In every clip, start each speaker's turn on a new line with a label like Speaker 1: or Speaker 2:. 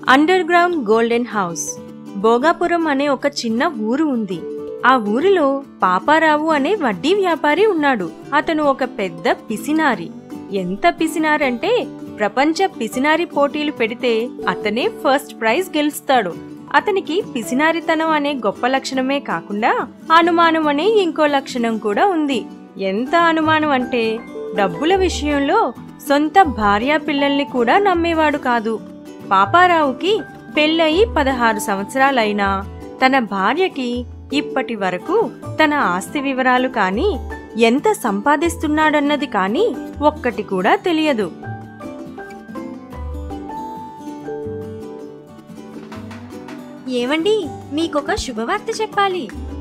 Speaker 1: under ground golden house Bhogapuram అనే ఒక చిన్న ఊరు ఉంది ఆ ఊరిలో పాపారావు అనే వడ్డీ వ్యాపారి ఉన్నాడు అతను ఒక పెద్ద పిసినారి ఎంత పిసినారంటే ప్రపంచ పిసినారి పోటీలు పెడితే అతనే ఫస్ట్ ప్రైజ్ గెలుస్తాడు అతనికి పిసినారితనం అనే గొప్ప లక్షణమే కాకుండా అనుమానం అనే ఇంకో లక్షణం కూడా ఉంది ఎంత అనుమానం అంటే డబ్బుల విషయంలో సొంత భార్యా పిల్లల్ని కూడా నమ్మేవాడు కాదు పాపారావుకి పెళ్ళయి పదహారు సంవత్సరాలైనా తన భార్యకి ఇప్పటి వరకు తన ఆస్తి వివరాలు కానీ ఎంత సంపాదిస్తున్నాడన్నది కానీ ఒక్కటి కూడా తెలియదు
Speaker 2: ఏవండి మీకొక శుభవార్త చెప్పాలి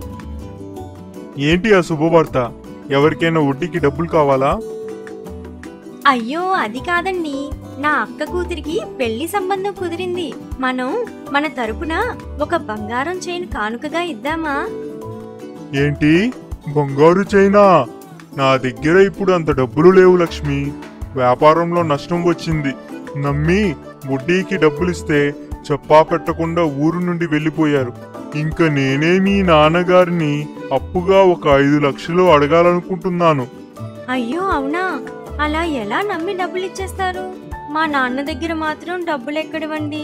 Speaker 3: ఏంటి ఆ శుభవార్త ఎవరికైనా వడ్డీకి డబ్బులు కావాలా
Speaker 2: అయ్యో అది కాదండి నా అక్క కూతురికి పెళ్లి సంబంధం కుదిరింది మనం మన తరపున ఒక బంగారం చైన్ కానుకగా ఇద్దామా
Speaker 3: ఏంటి బంగారు చైనా నా దగ్గర ఇప్పుడు అంత డబ్బులు లేవు లక్ష్మి వ్యాపారంలో నష్టం వచ్చింది నమ్మి వడ్డీకి డబ్బులిస్తే చెప్పా పెట్టకుండా ఊరు నుండి వెళ్ళిపోయారు ఇంకా నేనే మీ నాన్నగారిని అప్పుగా ఒక ఐదు లక్షలు అడగాలనుకుంటున్నాను
Speaker 2: అయ్యో అవునా అలా ఎలా నమ్మి డబ్బులు ఇచ్చేస్తారు మా నాన్న దగ్గర మాత్రం డబ్బులు ఎక్కడివండి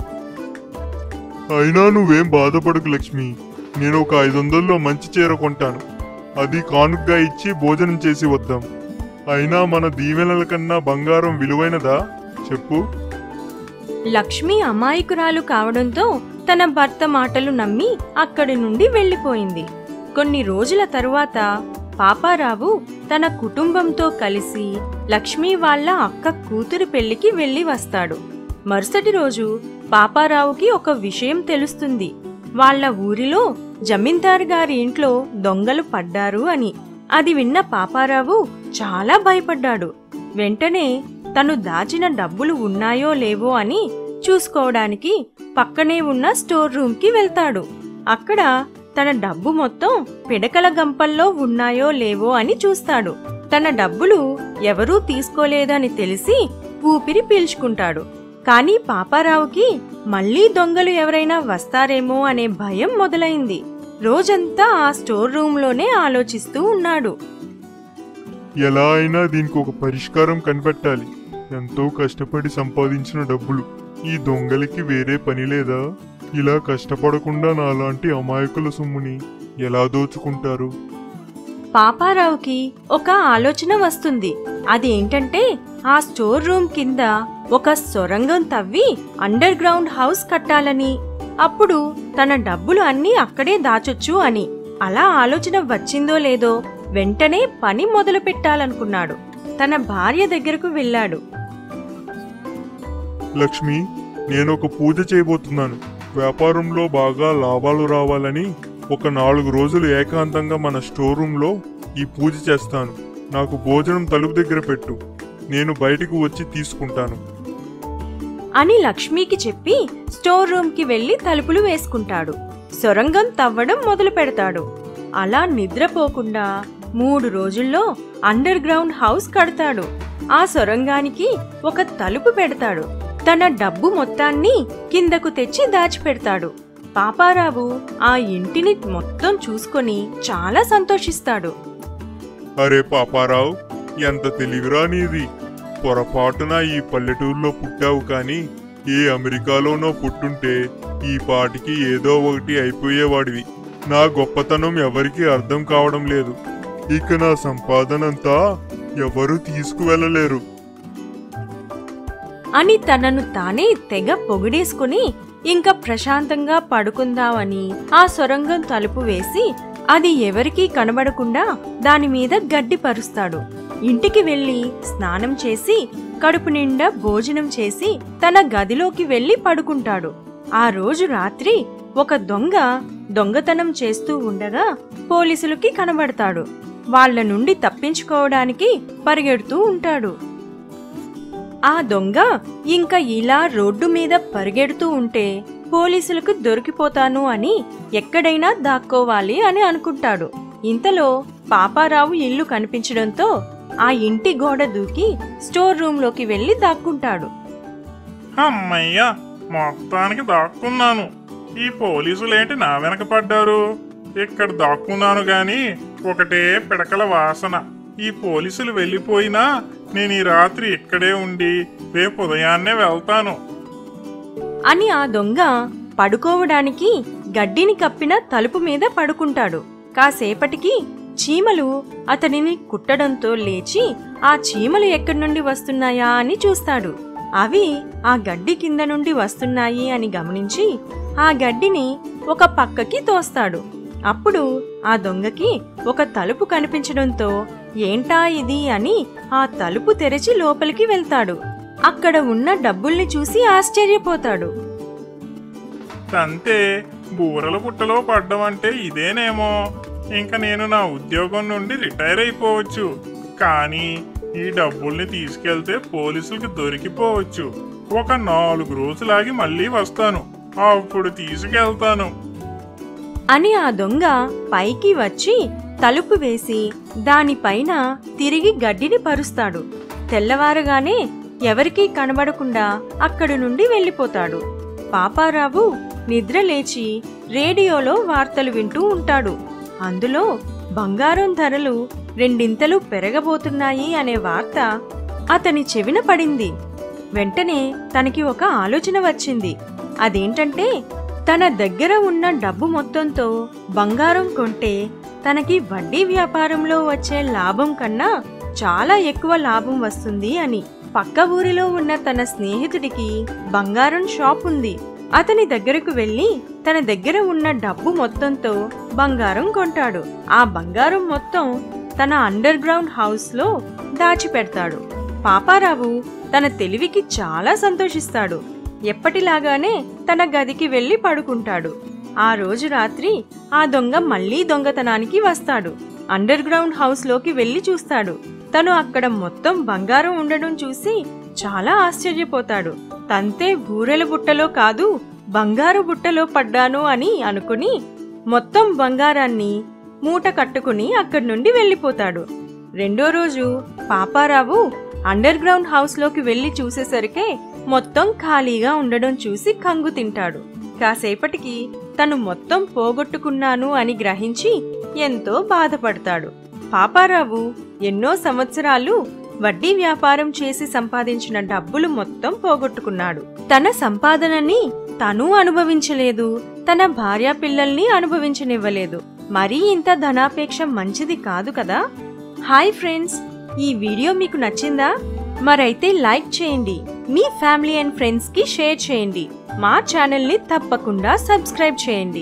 Speaker 3: అయినా నువ్వేం బాధపడకు లక్ష్మి నేను ఒక ఐదు వందల్లో మంచి చీర కొంటాను అది కానుగ్గా ఇచ్చి భోజనం చేసి వద్దాం అయినా మన దీవెనల కన్నా బంగారం విలువైనదా చెప్పు
Speaker 1: లక్ష్మి అమాయకురాలు కావడంతో తన భర్త మాటలు నమ్మి అక్కడి నుండి వెళ్ళిపోయింది కొన్ని రోజుల తరువాత పాపారావు తన కుటుంబంతో కలిసి లక్ష్మి వాళ్ళ అక్క కూతురి పెళ్లికి వెళ్లి వస్తాడు మరుసటి రోజు పాపారావుకి ఒక విషయం తెలుస్తుంది వాళ్ళ ఊరిలో జమీందారు గారి ఇంట్లో దొంగలు పడ్డారు అని అది విన్న పాపారావు చాలా భయపడ్డాడు వెంటనే తను దాచిన డబ్బులు ఉన్నాయో లేవో అని చూసుకోవడానికి పక్కనే ఉన్న స్టోర్ రూమ్కి వెళ్తాడు అక్కడ తన డబ్బు మొత్తం పిడకల గంపల్లో ఉన్నాయో లేవో అని చూస్తాడు తన డబ్బులు ఎవరూ తీసుకోలేదని తెలిసి ఊపిరి పీల్చుకుంటాడు కానీ పాపారావుకి మళ్ళీ దొంగలు ఎవరైనా వస్తారేమో అనే భయం మొదలైంది రోజంతా ఆ స్టోర్ రూంలోనే ఆలోచిస్తూ ఉన్నాడు
Speaker 3: ఎలా అయినా దీనికి ఒక పరిష్కారం కనిపెట్టాలి ఎంతో కష్టపడి సంపాదించిన డబ్బులు ఈ దొంగలకి వేరే పని లేదా ఇలా కష్టపడకుండా నాలాంటి అమాయకుల సొమ్ముని ఎలా దోచుకుంటారు
Speaker 1: పాపారావుకి ఒక ఆలోచన వస్తుంది అదేంటంటే ఆ స్టోర్ రూమ్ కింద ఒక సొరంగం తవ్వి అండర్ గ్రౌండ్ హౌస్ కట్టాలని అప్పుడు తన డబ్బులు అన్నీ అక్కడే దాచొచ్చు అని అలా ఆలోచన వచ్చిందో లేదో వెంటనే పని మొదలు పెట్టాలనుకున్నాడు తన భార్య దగ్గరకు వెళ్ళాడు
Speaker 3: లక్ష్మి నేను ఒక పూజ చేయబోతున్నాను వ్యాపారంలో బాగా లాభాలు రావాలని ఒక నాలుగు రోజులు ఏకాంతంగా మన స్టోర్ రూమ్లో ఈ పూజ చేస్తాను నాకు భోజనం తలుపు దగ్గర పెట్టు నేను బయటకు వచ్చి తీసుకుంటాను
Speaker 1: అని లక్ష్మికి చెప్పి స్టోర్ రూమ్కి వెళ్లి తలుపులు వేసుకుంటాడు సొరంగం తవ్వడం మొదలు పెడతాడు అలా నిద్రపోకుండా మూడు రోజుల్లో అండర్ గ్రౌండ్ హౌస్ కడతాడు ఆ సొరంగానికి ఒక తలుపు పెడతాడు తన డబ్బు మొత్తాన్ని కిందకు తెచ్చి దాచిపెడతాడు పాపారావు ఆ ఇంటిని మొత్తం చూసుకొని చాలా సంతోషిస్తాడు
Speaker 3: అరే పాపారావు ఎంత తెలివిరా నీది పొరపాటున ఈ పల్లెటూరులో పుట్టావు కానీ ఏ అమెరికాలోనో పుట్టుంటే ఈ పాటికి ఏదో ఒకటి అయిపోయేవాడివి నా గొప్పతనం ఎవరికీ అర్థం కావడం లేదు ఇక నా సంపాదనంతా ఎవరూ తీసుకువెళ్ళలేరు
Speaker 1: అని తనను తానే తెగ పొగిడేసుకుని ఇంకా ప్రశాంతంగా పడుకుందామని ఆ సొరంగం తలుపు వేసి అది ఎవరికీ కనబడకుండా దాని మీద గడ్డి పరుస్తాడు ఇంటికి వెళ్లి స్నానం చేసి కడుపు నిండా భోజనం చేసి తన గదిలోకి వెళ్లి పడుకుంటాడు ఆ రోజు రాత్రి ఒక దొంగ దొంగతనం చేస్తూ ఉండగా పోలీసులకి కనబడతాడు వాళ్ళ నుండి తప్పించుకోవడానికి పరిగెడుతూ ఉంటాడు ఆ దొంగ ఇంకా ఇలా రోడ్డు మీద పరిగెడుతూ ఉంటే పోలీసులకు దొరికిపోతాను అని ఎక్కడైనా దాక్కోవాలి అని అనుకుంటాడు ఇంతలో పాపారావు ఇల్లు కనిపించడంతో ఆ ఇంటి గోడ దూకి స్టోర్ రూంలోకి వెళ్లి దాక్కుంటాడు
Speaker 4: అమ్మయ్యా మొత్తానికి దాక్కున్నాను ఈ పోలీసులేంటి నా వెనక పడ్డారు ఇక్కడ దాక్కున్నాను గాని ఒకటే పిడకల వాసన ఈ పోలీసులు వెళ్ళిపోయినా నేను ఈ రాత్రి ఇక్కడే ఉండి రేపు ఉదయాన్నే వెళ్తాను
Speaker 1: అని ఆ దొంగ పడుకోవడానికి గడ్డిని కప్పిన తలుపు మీద పడుకుంటాడు కాసేపటికి చీమలు అతనిని కుట్టడంతో లేచి ఆ చీమలు ఎక్కడి నుండి వస్తున్నాయా అని చూస్తాడు అవి ఆ గడ్డి కింద నుండి వస్తున్నాయి అని గమనించి ఆ గడ్డిని ఒక పక్కకి తోస్తాడు అప్పుడు ఆ దొంగకి ఒక తలుపు కనిపించడంతో ఏంటా ఇది అని ఆ తలుపు తెరిచి లోపలికి వెళ్తాడు అక్కడ ఉన్న డబ్బుల్ని చూసి ఆశ్చర్యపోతాడు
Speaker 4: అంతే బూరల పుట్టలో పడ్డం అంటే ఇదేనేమో ఇంకా నేను నా ఉద్యోగం నుండి రిటైర్ అయిపోవచ్చు కానీ ఈ డబ్బుల్ని తీసుకెళ్తే పోలీసులకు దొరికిపోవచ్చు ఒక నాలుగు రోజులాగి మళ్ళీ వస్తాను అప్పుడు తీసుకెళ్తాను
Speaker 1: అని ఆ దొంగ పైకి వచ్చి తలుపు వేసి దానిపైన తిరిగి గడ్డిని పరుస్తాడు తెల్లవారగానే ఎవరికీ కనబడకుండా అక్కడి నుండి వెళ్ళిపోతాడు పాపారావు నిద్ర లేచి రేడియోలో వార్తలు వింటూ ఉంటాడు అందులో బంగారం ధరలు రెండింతలు పెరగబోతున్నాయి అనే వార్త అతని చెవిన పడింది వెంటనే తనకి ఒక ఆలోచన వచ్చింది అదేంటంటే తన దగ్గర ఉన్న డబ్బు మొత్తంతో బంగారం కొంటే తనకి వడ్డీ వ్యాపారంలో వచ్చే లాభం కన్నా చాలా ఎక్కువ లాభం వస్తుంది అని పక్క ఊరిలో ఉన్న తన స్నేహితుడికి బంగారం షాప్ ఉంది అతని దగ్గరకు వెళ్లి తన దగ్గర ఉన్న డబ్బు మొత్తంతో బంగారం కొంటాడు ఆ బంగారం మొత్తం తన అండర్ గ్రౌండ్ హౌస్ లో దాచిపెడతాడు పాపారావు తన తెలివికి చాలా సంతోషిస్తాడు ఎప్పటిలాగానే తన గదికి వెళ్లి పడుకుంటాడు ఆ రోజు రాత్రి ఆ దొంగ మళ్లీ దొంగతనానికి వస్తాడు అండర్ గ్రౌండ్ హౌస్ లోకి వెళ్లి చూస్తాడు తను అక్కడ మొత్తం బంగారం ఉండడం చూసి చాలా ఆశ్చర్యపోతాడు తంతే బూరెల బుట్టలో కాదు బంగారు బుట్టలో పడ్డాను అని అనుకుని మొత్తం బంగారాన్ని మూట కట్టుకుని అక్కడి నుండి వెళ్ళిపోతాడు రెండో రోజు పాపారావు అండర్ గ్రౌండ్ హౌస్ లోకి వెళ్లి చూసేసరికే మొత్తం ఖాళీగా ఉండడం చూసి కంగు తింటాడు కాసేపటికి తను మొత్తం పోగొట్టుకున్నాను అని గ్రహించి ఎంతో బాధపడతాడు పాపారావు ఎన్నో సంవత్సరాలు వడ్డీ వ్యాపారం చేసి సంపాదించిన డబ్బులు మొత్తం పోగొట్టుకున్నాడు తన సంపాదనని తను అనుభవించలేదు తన భార్యా పిల్లల్ని అనుభవించనివ్వలేదు మరీ ఇంత ధనాపేక్ష మంచిది కాదు కదా హాయ్ ఫ్రెండ్స్ ఈ వీడియో మీకు నచ్చిందా మరైతే లైక్ చేయండి మీ ఫ్యామిలీ అండ్ ఫ్రెండ్స్ కి షేర్ చేయండి మా ఛానల్ ని తప్పకుండా సబ్స్క్రైబ్ చేయండి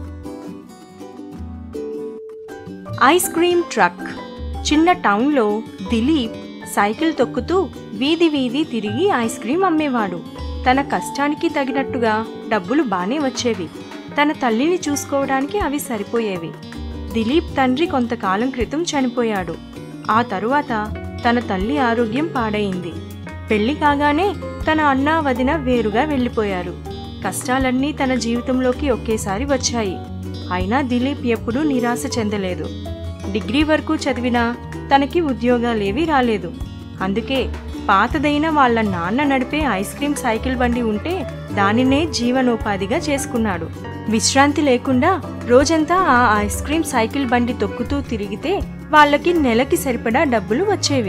Speaker 1: ఐస్ క్రీమ్ ట్రక్ చిన్న టౌన్లో దిలీప్ సైకిల్ తొక్కుతూ వీధి వీధి తిరిగి ఐస్ క్రీమ్ అమ్మేవాడు తన కష్టానికి తగినట్టుగా డబ్బులు బానే వచ్చేవి తన తల్లిని చూసుకోవడానికి అవి సరిపోయేవి దిలీప్ తండ్రి కొంతకాలం క్రితం చనిపోయాడు ఆ తరువాత తన తల్లి ఆరోగ్యం పాడైంది పెళ్లి కాగానే తన అన్న వదిన వేరుగా వెళ్ళిపోయారు కష్టాలన్నీ తన జీవితంలోకి ఒకేసారి వచ్చాయి అయినా దిలీప్ ఎప్పుడూ నిరాశ చెందలేదు డిగ్రీ వరకు చదివినా తనకి ఉద్యోగాలేవీ రాలేదు అందుకే పాతదైన వాళ్ళ నాన్న నడిపే ఐస్ క్రీమ్ సైకిల్ బండి ఉంటే దానినే జీవనోపాధిగా చేసుకున్నాడు విశ్రాంతి లేకుండా రోజంతా ఆ ఐస్ క్రీమ్ సైకిల్ బండి తొక్కుతూ తిరిగితే వాళ్ళకి నెలకి సరిపడా డబ్బులు వచ్చేవి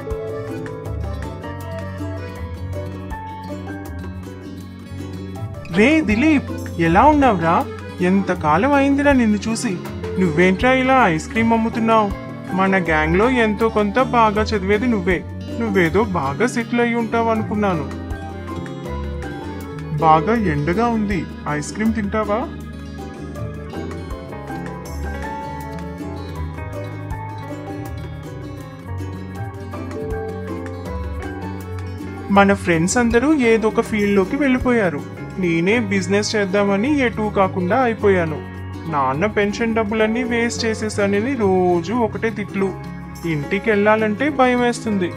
Speaker 5: రే దిలీప్ ఎలా ఉన్నావురా ఎంత కాలం అయిందిరా నిన్ను చూసి నువ్వేంట్రా ఇలా ఐస్ క్రీమ్ అమ్ముతున్నావు మన గ్యాంగ్లో ఎంతో కొంత బాగా చదివేది నువ్వే నువ్వేదో బాగా సెటిల్ అయి ఉంటావు అనుకున్నాను బాగా ఎండగా ఉంది ఐస్ క్రీమ్ తింటావా మన ఫ్రెండ్స్ అందరూ ఏదో ఒక ఫీల్డ్లోకి వెళ్ళిపోయారు నేనే బిజినెస్ చేద్దామని ఎటూ కాకుండా అయిపోయాను నాన్న పెన్షన్ డబ్బులన్నీ వేస్ట్ చేసేసానని రోజు ఒకటే తిట్లు ఇంటికి వెళ్ళాలంటే భయం వేస్తుంది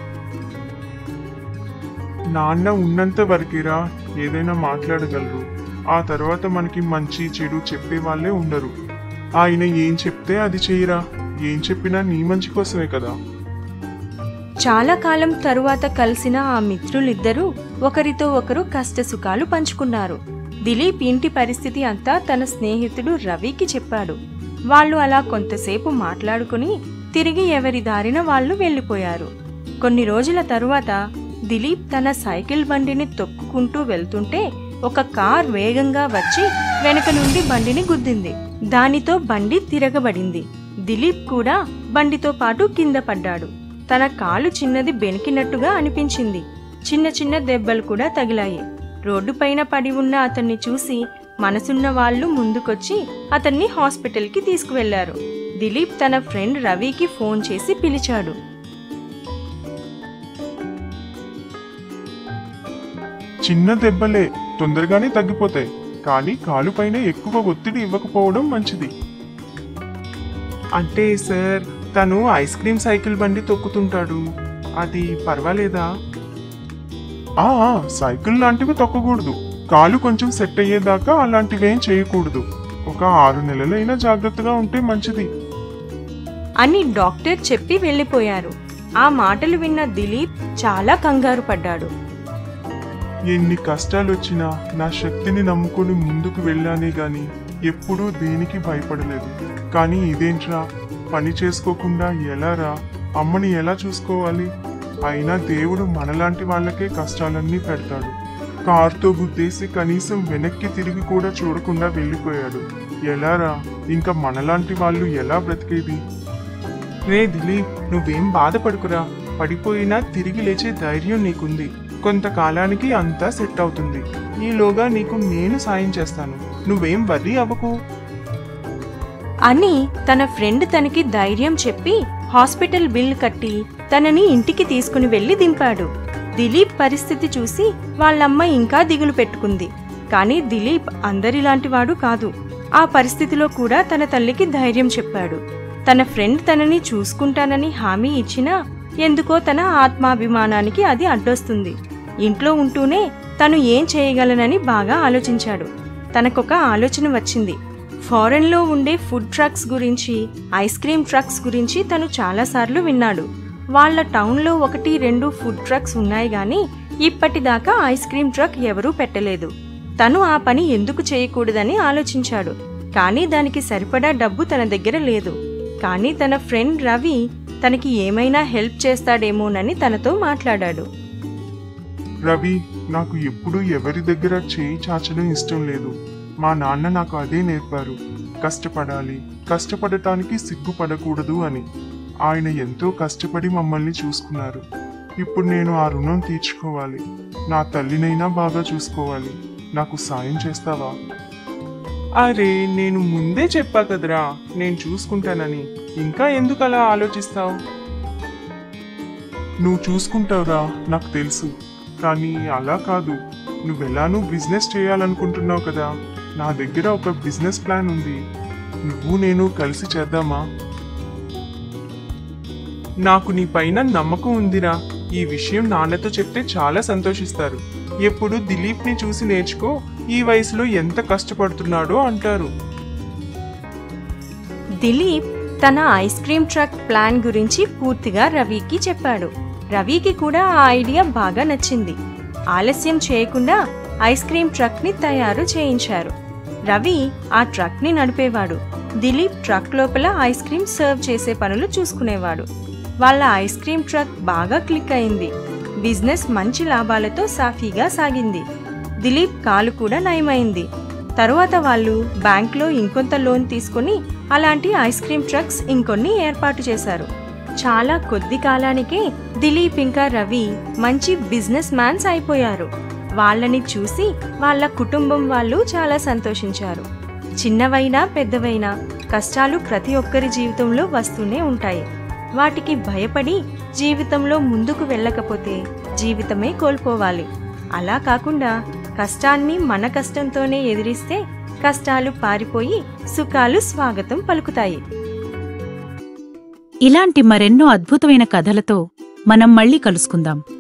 Speaker 5: నాన్న ఉన్నంత వరకేరా ఏదైనా మాట్లాడగలరు ఆ తర్వాత మనకి మంచి చెడు చెప్పే వాళ్ళే ఉండరు ఆయన ఏం చెప్తే అది చేయరా ఏం చెప్పినా నీ మంచి కోసమే కదా
Speaker 1: చాలా కాలం తరువాత కలిసిన ఆ మిత్రులిద్దరూ ఒకరితో ఒకరు కష్టసుఖాలు పంచుకున్నారు దిలీప్ ఇంటి పరిస్థితి అంతా తన స్నేహితుడు రవికి చెప్పాడు వాళ్ళు అలా కొంతసేపు మాట్లాడుకుని తిరిగి ఎవరి దారిన వాళ్ళు వెళ్ళిపోయారు కొన్ని రోజుల తరువాత దిలీప్ తన సైకిల్ బండిని తొక్కుకుంటూ వెళ్తుంటే ఒక కార్ వేగంగా వచ్చి వెనక నుండి బండిని గుద్దింది దానితో బండి తిరగబడింది దిలీప్ కూడా బండితో పాటు కింద పడ్డాడు తన కాలు చిన్నది బెనికినట్టుగా అనిపించింది చిన్న చిన్న దెబ్బలు కూడా తగిలాయి రోడ్డుపైన పడి ఉన్న అతన్ని చూసి మనసున్న వాళ్ళు ముందుకొచ్చి అతన్ని హాస్పిటల్కి తీసుకువెళ్లారు దిలీప్ తన ఫ్రెండ్ రవికి ఫోన్ చేసి పిలిచాడు
Speaker 5: చిన్న దెబ్బలే తొందరగానే తగ్గిపోతాయి కానీ కాలుపైన ఎక్కువ ఒత్తిడి ఇవ్వకపోవడం మంచిది అంటే సార్ తను ఐస్ క్రీమ్ సైకిల్ బండి తొక్కుతుంటాడు అది పర్వాలేదా ఆ ఆ, సైకిల్ లాంటివి తొక్కకూడదు కాలు కొంచెం సెట్ అయ్యేదాకా అలాంటివేం చేయకూడదు ఒక ఆరు నెలలైనా జాగ్రత్తగా ఉంటే మంచిది
Speaker 1: అని డాక్టర్ చెప్పి వెళ్ళిపోయారు ఆ మాటలు విన్న దిలీప్ చాలా కంగారు పడ్డాడు
Speaker 5: ఎన్ని కష్టాలు వచ్చినా నా శక్తిని నమ్ముకొని ముందుకు వెళ్ళానే గాని ఎప్పుడూ దేనికి భయపడలేదు కానీ ఇదేంట్రా పని చేసుకోకుండా ఎలా రా అమ్మని ఎలా చూసుకోవాలి అయినా దేవుడు మనలాంటి వాళ్ళకే కష్టాలన్నీ పెడతాడు కారుతో గుద్దేసి కనీసం వెనక్కి తిరిగి కూడా చూడకుండా వెళ్ళిపోయాడు ఎలా రా ఇంకా మనలాంటి వాళ్ళు ఎలా బ్రతికేది రే దిలీప్ నువ్వేం బాధపడుకురా పడిపోయినా తిరిగి లేచే ధైర్యం నీకుంది కొంతకాలానికి అంతా సెట్ అవుతుంది ఈలోగా నీకు నేను సాయం చేస్తాను నువ్వేం వర్రీ అవ్వకు
Speaker 1: అని తన ఫ్రెండ్ తనకి ధైర్యం చెప్పి హాస్పిటల్ బిల్ కట్టి తనని ఇంటికి తీసుకుని వెళ్లి దింపాడు దిలీప్ పరిస్థితి చూసి వాళ్ళమ్మ ఇంకా దిగులు పెట్టుకుంది కానీ దిలీప్ అందరిలాంటివాడు కాదు ఆ పరిస్థితిలో కూడా తన తల్లికి ధైర్యం చెప్పాడు తన ఫ్రెండ్ తనని చూసుకుంటానని హామీ ఇచ్చినా ఎందుకో తన ఆత్మాభిమానానికి అది అడ్డొస్తుంది ఇంట్లో ఉంటూనే తను ఏం చేయగలనని బాగా ఆలోచించాడు తనకొక ఆలోచన వచ్చింది ఫారెన్లో ఉండే ఫుడ్ ట్రక్స్ గురించి ఐస్ క్రీమ్ ట్రక్స్ గురించి తను చాలాసార్లు విన్నాడు వాళ్ళ టౌన్లో ఒకటి రెండు ఫుడ్ ట్రక్స్ ఉన్నాయి గాని ఇప్పటిదాకా ఐస్ క్రీమ్ ట్రక్ ఎవరూ పెట్టలేదు తను ఆ పని ఎందుకు చేయకూడదని ఆలోచించాడు కానీ దానికి సరిపడా డబ్బు తన దగ్గర లేదు కానీ తన ఫ్రెండ్ రవి తనకి ఏమైనా హెల్ప్ చేస్తాడేమోనని తనతో మాట్లాడాడు
Speaker 5: రవి నాకు ఎప్పుడూ ఎవరి దగ్గర చేయి చాచడం ఇష్టం లేదు మా నాన్న నాకు అదే నేర్పారు కష్టపడాలి కష్టపడటానికి సిగ్గుపడకూడదు అని ఆయన ఎంతో కష్టపడి మమ్మల్ని చూసుకున్నారు ఇప్పుడు నేను ఆ రుణం తీర్చుకోవాలి నా తల్లినైనా బాగా చూసుకోవాలి నాకు సాయం చేస్తావా అరే నేను ముందే చెప్పా కదరా నేను చూసుకుంటానని ఇంకా ఎందుకు అలా ఆలోచిస్తావు నువ్వు చూసుకుంటావురా నాకు తెలుసు కానీ అలా కాదు నువ్వెలానూ బిజినెస్ చేయాలనుకుంటున్నావు కదా నా దగ్గర ఒక బిజినెస్ ప్లాన్ ఉంది నువ్వు నేను కలిసి చేద్దామా నాకు నీ పైన నమ్మకం ఉందిరా ఈ విషయం నాన్నతో చెప్తే చాలా సంతోషిస్తారు ఎప్పుడు దిలీప్ని చూసి నేర్చుకో ఈ వయసులో ఎంత కష్టపడుతున్నాడో అంటారు
Speaker 1: దిలీప్ తన ఐస్ క్రీమ్ ట్రక్ ప్లాన్ గురించి పూర్తిగా రవికి చెప్పాడు రవికి కూడా ఆ ఐడియా బాగా నచ్చింది ఆలస్యం చేయకుండా ఐస్ క్రీమ్ ట్రక్ ని తయారు చేయించారు రవి ఆ ట్రక్ ని నడిపేవాడు దిలీప్ ట్రక్ లోపల ఐస్ క్రీమ్ సర్వ్ చేసే పనులు చూసుకునేవాడు వాళ్ళ ఐస్ క్రీమ్ ట్రక్ బాగా క్లిక్ అయింది బిజినెస్ మంచి లాభాలతో సాఫీగా సాగింది దిలీప్ కాలు కూడా నయమైంది తరువాత వాళ్ళు బ్యాంక్లో ఇంకొంత లోన్ తీసుకుని అలాంటి ఐస్ క్రీమ్ ట్రక్స్ ఇంకొన్ని ఏర్పాటు చేశారు చాలా కొద్ది కాలానికే దిలీప్ ఇంకా రవి మంచి బిజినెస్ మ్యాన్స్ అయిపోయారు వాళ్ళని చూసి వాళ్ళ కుటుంబం వాళ్ళు చాలా సంతోషించారు చిన్నవైనా పెద్దవైనా కష్టాలు ప్రతి ఒక్కరి జీవితంలో వస్తూనే ఉంటాయి వాటికి భయపడి జీవితంలో ముందుకు వెళ్ళకపోతే జీవితమే కోల్పోవాలి అలా కాకుండా కష్టాన్ని మన కష్టంతోనే ఎదిరిస్తే కష్టాలు పారిపోయి సుఖాలు స్వాగతం పలుకుతాయి
Speaker 6: ఇలాంటి మరెన్నో అద్భుతమైన కథలతో మనం మళ్ళీ కలుసుకుందాం